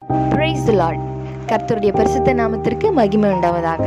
praise the Lord கர்த்தருடைய பரிசுத்த நாமத்திற்கு மகிமை உண்டாவதாக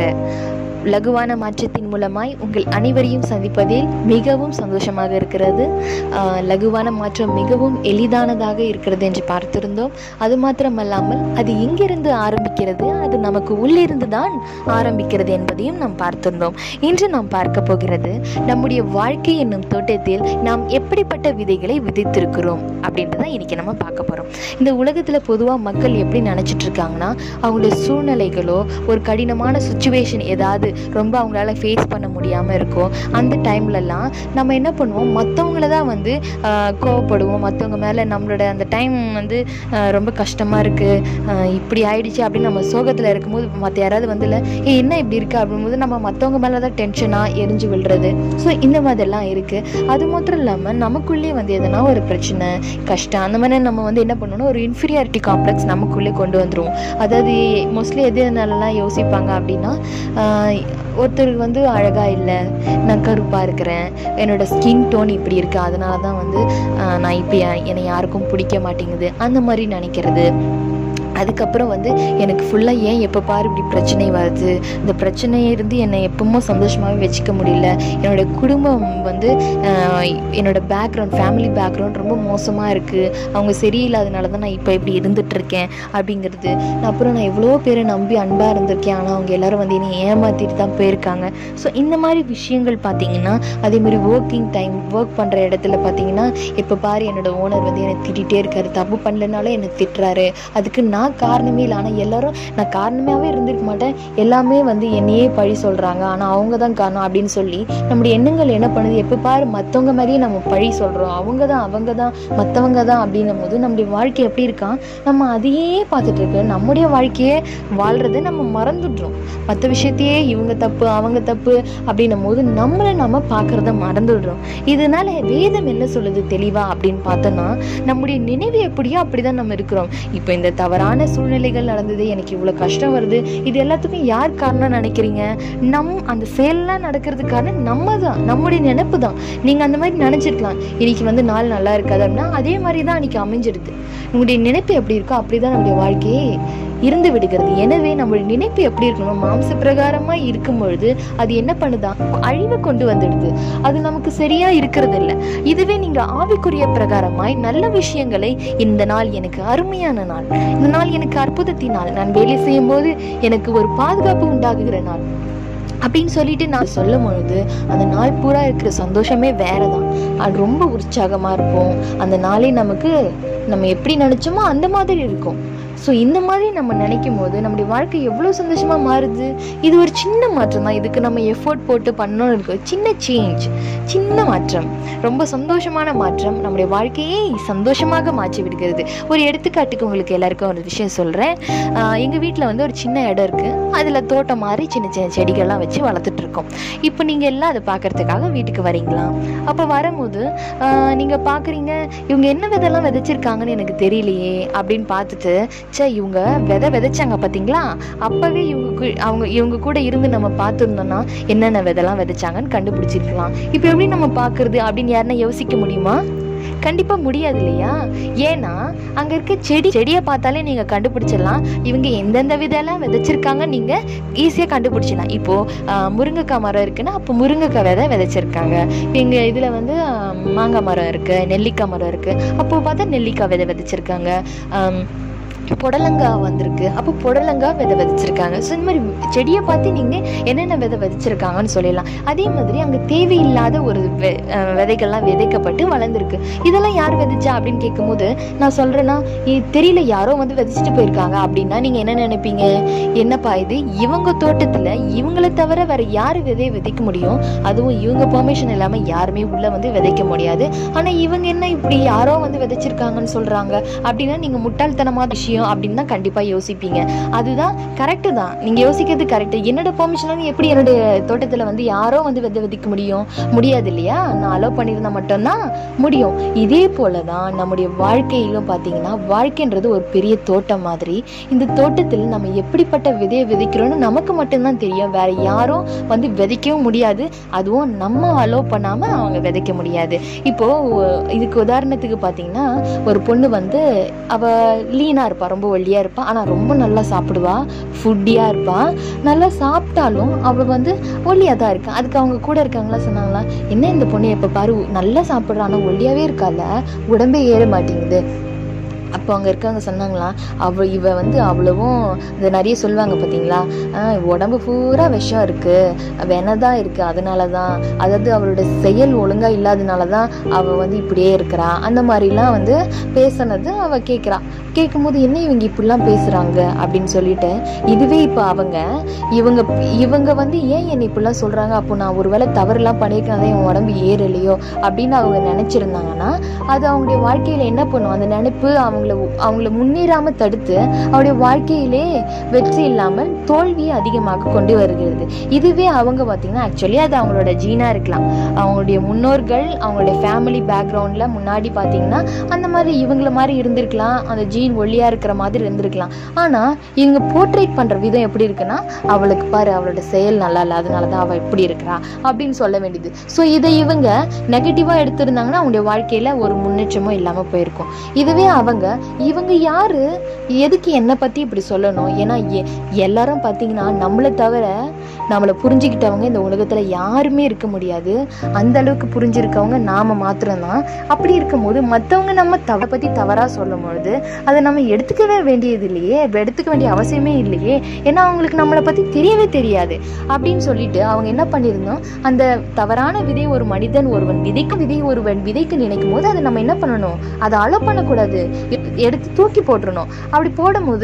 லகுவான மாற்றத்தின் மூலமாய் உங்கள் அனைவரையும் சந்திப்பதில் மிகவும் சந்தோஷமாக இருக்கிறது ஆஹ், லகுவான மாற்றம் மிகவும் எளிதானதாக இருக்கிறது என்று பார்த்திருந்தோம் அது மாத்திரமல்லாமல் அது எங்கிருந்து ஆரம்பிக்கிறது அது நமக்கு உள்ளிருந்து தான் ஆரம்பிக்கிறது என்பதையும் நாம் பார்த்திருந்தோம் இன்று நாம் பார்க்க போகிறது நம்முடைய வாழ்க்கை என்னும் தோட்டத்தில் நாம் எப்படிப்பட்ட விதைகளை விதைத்திருக்கிறோம் அப்படின்றத இன்னைக்கு நம்ம பார்க்க போகிறோம் இந்த உலகத்தில் பொதுவாக மக்கள் எப்படி நினச்சிட்டு இருக்காங்கன்னா அவங்களுடைய சூழ்நிலைகளோ ஒரு கடினமான சுச்சுவேஷன் ஏதாவது ரொம்ப அவங்களால ஃபேஸ் பண்ண முடியாமல் இருக்கும் அந்த டைம்லலாம் நம்ம என்ன பண்ணுவோம் மற்றவங்கள தான் வந்து ஆஹ், கோவப்படுவோம் மற்றவங்க மேலே நம்மளோட அந்த டைம் வந்து ஆஹ், ரொம்ப கஷ்டமாக இருக்குது இப்படி ஆயிடுச்சு அப்படின்னு நம்ம சோகத்தில் இருக்கும்போது மற்ற யாராவது வந்து இல்லை ஏ என்ன இப்படி இருக்கு அப்படிங்கும்போது நம்ம மற்றவங்க மேலே தான் டென்ஷனாக எரிஞ்சு விழுறது ஸோ இந்த மாதிரிலாம் இருக்குது அது மாத்திரம் இல்லாமல் நமக்குள்ளே வந்து எதனா ஒரு பிரச்சனை கஷ்டம் அந்த மாதிரி நம்ம வந்து என்ன பண்ணணும் ஒரு இன்ஃபீரியாரிட்டி காம்ப்ளெக்ஸ் நமக்குள்ளே கொண்டு வந்துருவோம் அதாவது மோஸ்ட்லி எது எதுனாலலாம் யோசிப்பாங்க அப்படின்னா ஆஹ், ஒருத்தருக்கு வந்து அழகாக இல்லை நான் கருப்பாக இருக்கிறேன் என்னோட ஸ்கின் டோன் இப்படி இருக்குது அதனால தான் வந்து ஆஹ், நான் இப்போ என்னை யாருக்கும் பிடிக்க மாட்டேங்குது அந்த மாதிரி நினைக்கிறது அதுக்கப்புறம் வந்து எனக்கு ஃபுல்லாக ஏன் எப்போ பாரு இப்படி பிரச்சனை வருது இந்த பிரச்சனையை இருந்து என்னை எப்பவும் சந்தோஷமாகவே வச்சுக்க முடியல என்னோட குடும்பம் வந்து ஆஹ், என்னோட பேக்ரவுண்ட் ஃபேமிலி பேக்ரவுண்ட் ரொம்ப மோசமாக இருக்குது அவங்க சரியில்லாதனால தான் நான் இப்போ இப்படி இருந்துகிட்ருக்கேன் அப்படிங்கிறது நான் அப்புறம் நான் எவ்வளோ பேரை நம்பி அன்பாக இருந்திருக்கேன் ஆனால் அவங்க எல்லாரும் வந்து என்னை ஏமாற்றிட்டு தான் போயிருக்காங்க ஸோ இந்த மாதிரி விஷயங்கள் பார்த்தீங்கன்னா அதே மாதிரி ஒர்க்கிங் டைம் ஒர்க் பண்ணுற இடத்துல பார்த்தீங்கன்னா இப்போ பாரு என்னோட ஓனர் வந்து என்னை திட்டிகிட்டே இருக்காரு தப்பு பண்ணலனாலும் என்னை திட்டுறாரு அதுக்கு நான் காரணமே இல்லை ஆனால் எல்லாரும் நான் காரணமாகவே இருந்திருக்க மாட்டேன் எல்லாமே வந்து என்னையே பழி சொல்கிறாங்க ஆனால் அவங்க தான் காரணம் அப்படின்னு சொல்லி நம்முடைய எண்ணங்கள் என்ன பண்ணுது எப்போ பாரு மற்றவங்க மாதிரியே நம்ம பழி சொல்கிறோம் அவங்க தான் அவங்க தான் மற்றவங்க தான் அப்படின்னும் போது நம்முடைய வாழ்க்கை எப்படி இருக்கான் நம்ம அதையே பார்த்துட்டு இருக்கு நம்முடைய வாழ்க்கையே வாழ்கிறத நம்ம மறந்துடுறோம் மற்ற விஷயத்தையே இவங்க தப்பு அவங்க தப்பு அப்படின்னும் போது நம்மளை நம்ம பார்க்குறத மறந்துடுறோம் இதனால வேதம் என்ன சொல்லுது தெளிவா அப்படின்னு பார்த்தோன்னா நம்முடைய நினைவு எப்படியோ அப்படிதான் நம்ம இருக்கிறோம் இப்போ இந்த தவறான சூழ்நிலைகள் நடந்தது எனக்கு இவ்வளோ கஷ்டம் வருது இது எல்லாத்துக்கும் யார் காரணம் நினைக்கிறீங்க நம் அந்த செயல்லாம் நடக்கிறதுக்கான நம்ம தான் நம்முடைய நினைப்பு தான் நீங்கள் அந்த மாதிரி நினச்சிருக்கலாம் இன்னைக்கு வந்து நாள் நல்லா இருக்காது அப்படின்னா அதே மாதிரி தான் அன்னைக்கு அமைஞ்சிடுது உங்களுடைய நினைப்பு எப்படி இருக்கோ அப்படி தான் நம்முடைய வாழ்க்கையே இருந்து விடுகிறது எனவே நம்மளுடைய நினைப்பு எப்படி இருக்கணும் மாம்ச பிரகாரமா இருக்கும் பொழுது அது என்ன பண்ணுதா அழிவை கொண்டு வந்துடுது அது நமக்கு சரியா இருக்கிறது இல்ல இதுவே நீங்க ஆவிக்குரிய பிரகாரமாய் நல்ல விஷயங்களை இந்த நாள் எனக்கு அருமையான நாள் இந்த நாள் எனக்கு அற்புதத்தின் நாள் நான் வேலை செய்யும் போது எனக்கு ஒரு பாதுகாப்பு உண்டாகுகிற நாள் அப்படின்னு சொல்லிட்டு நான் சொல்லும் பொழுது அந்த நாள் பூரா இருக்கிற சந்தோஷமே வேற தான் அது ரொம்ப உற்சாகமாக இருப்போம் அந்த நாளே நமக்கு நம்ம எப்படி நினச்சோமோ அந்த மாதிரி இருக்கும் ஸோ இந்த மாதிரி நம்ம நினைக்கும் போது நம்முடைய வாழ்க்கை எவ்வளோ சந்தோஷமாக மாறுது இது ஒரு சின்ன மாற்றம் தான் இதுக்கு நம்ம எஃபோர்ட் போட்டு பண்ணணும்னு இருக்கு சின்ன சேஞ்ச் சின்ன மாற்றம் ரொம்ப சந்தோஷமான மாற்றம் நம்முடைய வாழ்க்கையை சந்தோஷமாக மாற்றி விடுகிறது ஒரு எடுத்துக்காட்டுக்கு உங்களுக்கு எல்லாருக்கும் ஒரு விஷயம் சொல்கிறேன் எங்கள் வீட்டில் வந்து ஒரு சின்ன இடம் இருக்குது அதில் தோட்டம் மாதிரி சின்ன சின்ன செடிகள்லாம் வச்சு வளர்த்துட்டு இருக்கோம் இப்போ நீங்கள் எல்லாம் அதை பார்க்கறதுக்காக வீட்டுக்கு வரீங்களா அப்போ வரும்போது நீங்கள் பார்க்குறீங்க இவங்க என்ன விதைலாம் விதைச்சிருக்காங்கன்னு எனக்கு தெரியலையே அப்படின்னு பார்த்துட்டு ச்சே இவங்க விதை விதைச்சாங்க பார்த்தீங்களா அப்போவே இவங்க கூ- அவங்க இவங்க கூட இருந்து நம்ம பார்த்துருந்தோம்னா என்னென்ன விதைலாம் விதைச்சாங்கன்னு கண்டுபிடிச்சிருக்கலாம் இப்போ எப்படி நம்ம பார்க்கறது அப்படின்னு யாருன்னா யோசிக்க முடியுமா கண்டிப்பா முடியாது இல்லையா ஏன்னா அங்க இருக்க செடி செடியை பார்த்தாலே நீங்க கண்டுபிடிச்சிடலாம் இவங்க எந்தெந்த விதையெல்லாம் விதைச்சிருக்காங்க நீங்க ஈஸியா கண்டுபிடிச்சிடலாம் இப்போ ஆஹ், முருங்கைக்காய் மரம் இருக்குன்னா அப்போ முருங்கைக்காய் விதை விதைச்சிருக்காங்க இப்போ எங்க இதுல வந்து ஆஹ், மாங்காய் மரம் இருக்கு நெல்லிக்காய் மரம் இருக்கு அப்போ பார்த்தா நெல்லிக்காய் விதை விதைச்சிருக்காங்க ஆம், புடலங்காய் வந்திருக்கு அப்போ புடலங்காய் விதை விதைச்சிருக்காங்க ஸோ இந்த மாதிரி செடியை பார்த்து நீங்கள் என்னென்ன விதை விதைச்சிருக்காங்கன்னு சொல்லிடலாம் அதே மாதிரி அங்கே தேவையில்லாத ஒரு வெ- அஹ் விதைகள்லாம் விதைக்கப்பட்டு வளர்ந்துருக்கு இதெல்லாம் யார் விதைச்சா அப்படின்னு கேட்கும்போது நான் சொல்கிறேன்னா தெரியல யாரோ வந்து விதைச்சிட்டு போயிருக்காங்க அப்படின்னா நீங்கள் என்ன நினைப்பீங்க என்னப்பா இது இவங்க தோட்டத்தில் இவங்களை தவிர வேற யார் விதையை விதைக்க முடியும் அதுவும் இவங்க பெர்மிஷன் இல்லாமல் யாருமே உள்ளே வந்து விதைக்க முடியாது ஆனால் இவங்க என்ன இப்படி யாரோ வந்து விதைச்சிருக்காங்கன்னு சொல்கிறாங்க அப்படின்னா நீங்கள் முட்டாள்தனமான விஷயம் அப்படின்னு தான் கண்டிப்பாக யோசிப்பீங்க அதுதான் கரெக்டு தான் நீங்கள் யோசிக்கிறது கரெக்டு என்னோட பெர்மிஷன் எப்படி என்னோட தோட்டத்தில் வந்து யாரோ வந்து விதை விதைக்க முடியும் முடியாது இல்லையா நான் அலோவ் பண்ணியிருந்தா மட்டும்தான் முடியும் இதே போல தான் நம்முடைய வாழ்க்கையிலும் பார்த்தீங்கன்னா வாழ்க்கைன்றது ஒரு பெரிய தோட்டம் மாதிரி இந்த தோட்டத்தில் நம்ம எப்படிப்பட்ட விதையை விதைக்கிறோம்னு நமக்கு மட்டும்தான் தெரியும் வேற யாரும் வந்து விதைக்கவும் முடியாது அதுவும் நம்ம அலோவ் பண்ணாமல் அவங்க விதைக்க முடியாது இப்போ இதுக்கு உதாரணத்துக்கு பார்த்தீங்கன்னா ஒரு பொண்ணு வந்து அவ லீனா இருப்பா இருப்பாள் ரொம்ப ஒல்லியாக இருப்பாள் ஆனால் ரொம்ப நல்லா சாப்பிடுவா ஃபுட்டியாக இருப்பாள் நல்லா சாப்பிட்டாலும் அவள் வந்து ஒல்லியாக தான் இருக்கா அதுக்கு அவங்க கூட இருக்கவங்களாம் சொன்னாங்களா என்ன இந்த பொண்ணு எப்போ பாரு நல்லா சாப்பிட்றா ஆனால் ஒல்லியாகவே இருக்கால உடம்பே ஏற மாட்டேங்குது அப்போ அங்கே இருக்கவங்க சொன்னாங்களாம் அவ இவ வந்து அவ்வளவும் இந்த நிறைய சொல்லுவாங்க பார்த்தீங்களா ஆஹ் உடம்பு பூரா விஷம் இருக்கு வெனதான் இருக்கு அதனால தான் அதாவது அவளோட செயல் ஒழுங்கா இல்லாதனால தான் அவ வந்து இப்படியே இருக்கிறா அந்த மாதிரிலாம் வந்து பேசுனது அவ கேட்குறா கேட்கும்போது என்ன இவங்க இப்படிலாம் பேசுறாங்க அப்படின்னு சொல்லிட்டு இதுவே இப்போ அவங்க இவங்க இவங்க வந்து ஏன் என்னை இப்படிலாம் சொல்றாங்க அப்போ நான் ஒருவேளை தவறுலாம் பண்ணியிருக்கேன் என் உடம்பு ஏறலையோ அப்படின்னு அவங்க நினைச்சிருந்தாங்கன்னா அது அவங்களுடைய வாழ்க்கையில என்ன பண்ணும் அந்த நினைப்பு அவங்கள அவங்கள முன்னேறாம தடுத்து அவருடைய வாழ்க்கையிலே வெற்றி இல்லாமல் தோல்வியை அதிகமாக கொண்டு வருகிறது இதுவே அவங்க பார்த்தீங்கன்னா ஆக்சுவலி அது அவங்களோட ஜீனா இருக்கலாம் அவங்களுடைய முன்னோர்கள் அவங்களுடைய ஃபேமிலி பேக்ரவுண்ட்ல முன்னாடி பார்த்தீங்கன்னா அந்த மாதிரி இவங்கள மாதிரி இருந்திருக்கலாம் அந்த ஜீன் ஒல்லியா இருக்கிற மாதிரி இருந்திருக்கலாம் ஆனா இவங்க போர்ட்ரேட் பண்ற விதம் எப்படி இருக்குன்னா அவளுக்கு பாரு அவளோட செயல் நல்லா இல்லை அதனால தான் அவள் இப்படி இருக்கிறா அப்படின்னு சொல்ல வேண்டியது ஸோ இதை இவங்க நெகட்டிவா எடுத்திருந்தாங்கன்னா அவங்களுடைய வாழ்க்கையில ஒரு முன்னேற்றமும் இல்லாம போயிருக்கும் இதுவே அவங்க இவங்க யாரு எதுக்கு என்னை பத்தி இப்படி சொல்லணும் ஏன்னா எ- எல்லாரும் பார்த்தீங்கன்னா நம்மளை தவிர நம்மளை புரிஞ்சுக்கிட்டவங்க இந்த உலகத்துல யாருமே இருக்க முடியாது அந்த அளவுக்கு புரிஞ்சிருக்கவங்க நாம மாத்திரம்தான் அப்படி இருக்கும்போது மற்றவங்க நம்ம தவ பத்தி தவறா சொல்லும் பொழுது அதை நம்ம எடுத்துக்கவே வேண்டியது இல்லையே எடுத்துக்க வேண்டிய அவசியமே இல்லையே ஏன்னா அவங்களுக்கு நம்மளை பத்தி தெரியவே தெரியாது அப்படின்னு சொல்லிட்டு அவங்க என்ன பண்ணியிருந்தோம் அந்த தவறான விதை ஒரு மனிதன் ஒருவன் விதைக்கும் விதை ஒருவன் விதைக்கு நினைக்கும் போது அதை நம்ம என்ன பண்ணணும் அதை அலோ பண்ணக்கூடாது எ- எடுத்து தூக்கி போட்டுறணும் அப்படி போடும்போது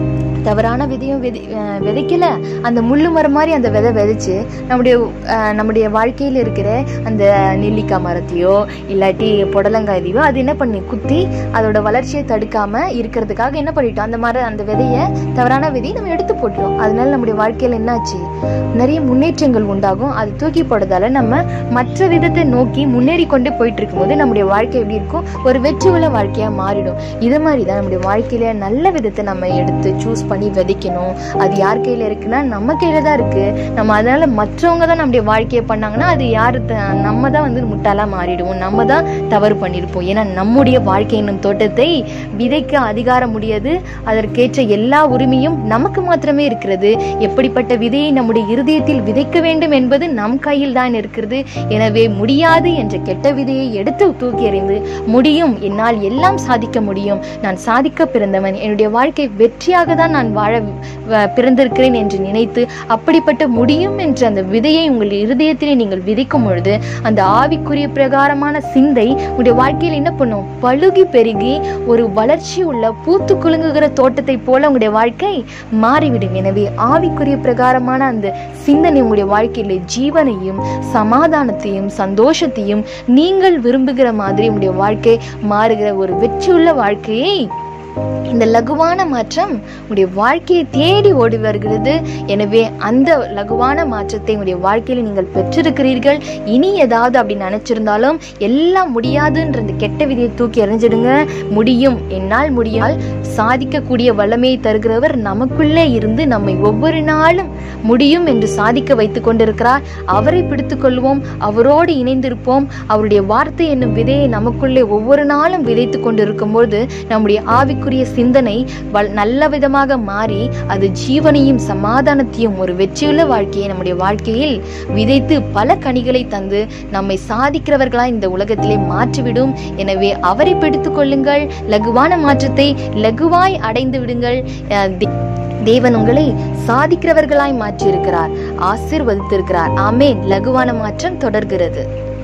தவறான விதையும் விதை அஹ் விதைக்கல அந்த முள்ளு மரம் மாதிரி அந்த விதை விதைச்சு நம்முடைய அஹ், நம்முடைய வாழ்க்கையில் இருக்கிற அந்த நெல்லிக்காய் மரத்தையோ இல்லாட்டி புடலங்காயதையோ அது என்ன பண்ணி குத்தி அதோட வளர்ச்சியை தடுக்காம இருக்கிறதுக்காக என்ன பண்ணிட்டோம் அந்த மரம் அந்த விதையை தவறான விதையை நம்ம எடுத்து போட்டுரும் அதனால நம்முடைய வாழ்க்கையில் என்னாச்சு நிறைய முன்னேற்றங்கள் உண்டாகும் அது தூக்கி போடுறதால நம்ம மற்ற விதத்தை நோக்கி முன்னேறி கொண்டு போயிட்டு இருக்கும்போது நம்முடைய வாழ்க்கை எப்படி இருக்கும் ஒரு வெற்றி உள்ள வாழ்க்கையா மாறிடும் இது மாதிரி தான் நம்முடைய வாழ்க்கையில நல்ல விதத்தை நம்ம எடுத்து சூஸ் பண்ணி விதைக்கணும் அது யார் கையில இருக்குன்னா நம்ம கையில தான் இருக்கு நம்ம அதனால மற்றவங்க தான் நம்முடைய வாழ்க்கையை பண்ணாங்கன்னா அது யாரு த- நம்ம தான் வந்து முட்டாளா மாறிடுவோம் நம்ம தான் தவறு பண்ணியிருப்போம் ஏன்னா நம்முடைய வாழ்க்கை என்னும் தோட்டத்தை விதைக்க அதிகாரம் முடியாது அதற்கேற்ற எல்லா உரிமையும் நமக்கு மாத்திரமே இருக்கிறது எப்படிப்பட்ட விதையை நம்முடைய இருதயத்தில் விதைக்க வேண்டும் என்பது நம் கையில் தான் இருக்கிறது எனவே முடியாது என்ற கெட்ட விதையை எடுத்து தூக்கி எறிந்து முடியும் என்னால் எல்லாம் சாதிக்க முடியும் நான் சாதிக்க பிறந்தவன் என்னுடைய வாழ்க்கை வெற்றியாக தான் நான் வாழ வ- பிறந்திருக்கிறேன் என்று நினைத்து அப்படிப்பட்ட முடியும் என்ற அந்த விதையை உங்கள் இருதயத்திலே நீங்கள் விதைக்கும் பொழுது அந்த ஆவிக்குரிய பிரகாரமான சிந்தை உங்களுடைய வாழ்க்கையில் என்ன பண்ணும் பழுகி பெருகி ஒரு வளர்ச்சி உள்ள பூத்து குலுங்குகிற தோட்டத்தை போல உங்களுடைய வாழ்க்கை மாறிவிடும் எனவே ஆவிக்குரிய பிரகாரமான அந்த சிந்தனை உங்களுடைய வாழ்க்கையில ஜீவனையும் சமாதானத்தையும் சந்தோஷத்தையும் நீங்கள் விரும்புகிற மாதிரி உங்களுடைய வாழ்க்கை மாறுகிற ஒரு வெற்றியுள்ள வாழ்க்கையை இந்த லகுவான மாற்றம் உங்களுடைய வாழ்க்கையை தேடி ஓடி வருகிறது எனவே அந்த லகுவான மாற்றத்தை உங்களுடைய வாழ்க்கையில நீங்கள் பெற்றிருக்கிறீர்கள் இனி ஏதாவது அப்படி நினைச்சிருந்தாலும் எல்லாம் முடியாதுன்ற இந்த கெட்ட விதியை தூக்கி எறிஞ்சிடுங்க முடியும் என்னால் முடியால் சாதிக்கக்கூடிய வல்லமையை தருகிறவர் நமக்குள்ளே இருந்து நம்மை ஒவ்வொரு நாளும் முடியும் என்று சாதிக்க வைத்துக் கொண்டிருக்கிறார் அவரை பிடித்துக் கொள்வோம் அவரோடு இணைந்திருப்போம் அவருடைய வார்த்தை என்னும் விதையை நமக்குள்ளே ஒவ்வொரு நாளும் விதைத்து கொண்டிருக்கும் பொழுது நம்முடைய ஆவிக்குரிய சிந்தனை வல்- நல்ல விதமாக மாறி அது ஜீவனையும் சமாதானத்தையும் ஒரு வெற்றியுள்ள வாழ்க்கையை நம்முடைய வாழ்க்கையில் விதைத்து பல கனிகளை தந்து நம்மை சாதிக்கிறவர்களாய் இந்த உலகத்திலே மாற்றிவிடும் எனவே அவரை பிடித்துக் கொள்ளுங்கள் லகுவான மாற்றத்தை லகுவாய் அடைந்து விடுங்கள் அஹ் தே- தேவன் உங்களை சாதிக்கிறவர்களாய் மாற்றியிருக்கிறார் ஆசீர்வதித்திருக்கிறார் ஆமென் லகுவான மாற்றம் தொடர்கிறது